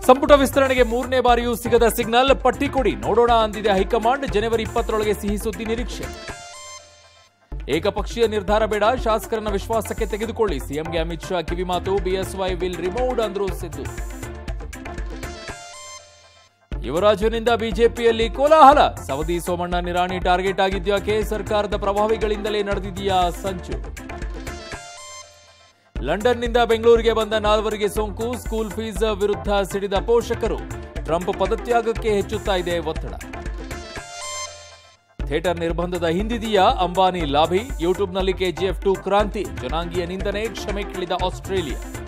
ಸಂಪುಟ ವಿಸ್ತರಣೆಗೆ ಮೂರನೇ ಬಾರಿಯೂ ಸಿಗದ ಸಿಗ್ನಲ್ ಪಟ್ಟಿ ಕೊಡಿ ನೋಡೋಣ ಅಂದಿದೆ ಹೈಕಮಾಂಡ್ ಜನವರಿ ಇಪ್ಪತ್ತರೊಳಗೆ ಸಿಹಿ ಸುದ್ದಿ ನಿರೀಕ್ಷೆ ಏಕಪಕ್ಷೀಯ ನಿರ್ಧಾರ ಬೇಡ ಶಾಸಕರನ್ನ ವಿಶ್ವಾಸಕ್ಕೆ ತೆಗೆದುಕೊಳ್ಳಿ ಸಿಎಂಗೆ ಅಮಿತ್ ಶಾ ಕಿವಿಮಾತು ಬಿಎಸ್ವೈ ವಿಲ್ ರಿಮೂವ್ಡ್ ಅಂದ್ರು ಸಿದ್ದು ಯುವರಾಜನಿಂದ ಬಿಜೆಪಿಯಲ್ಲಿ ಕೋಲಾಹಲ ಸವದಿ ಸೋಮಣ್ಣ ನಿರಾಣಿ ಟಾರ್ಗೆಟ್ ಆಗಿದ್ಯಾಕೆ ಸರ್ಕಾರದ ಪ್ರಭಾವಿಗಳಿಂದಲೇ ನಡೆದಿದೆಯಾ ಸಂಚು ಲಂಡನ್ನಿಂದ ಬೆಂಗಳೂರಿಗೆ ಬಂದ ನಾಲ್ವರಿಗೆ ಸೋಂಕು ಸ್ಕೂಲ್ ಫೀಸ್ ವಿರುದ್ಧ ಸಿಡಿದ ಪೋಷಕರು ಟ್ರಂಪ್ ಪದತ್ಯಾಗಕ್ಕೆ ಹೆಚ್ಚುತ್ತಾ ಇದೆ ಒತ್ತಡ ಥಿಯೇಟರ್ ನಿರ್ಬಂಧದ ಹಿಂದಿದೆಯಾ ಅಂಬಾನಿ ಲಾಭಿ ಯೂಟ್ಯೂಬ್ನಲ್ಲಿ ಕೆಜಿಎಫ್ ಟು ಕ್ರಾಂತಿ ಜನಾಂಗೀಯ ನಿಂದನೆ ಕ್ಷಮೆ ಕೇಳಿದ ಆಸ್ಟ್ರೇಲಿಯಾ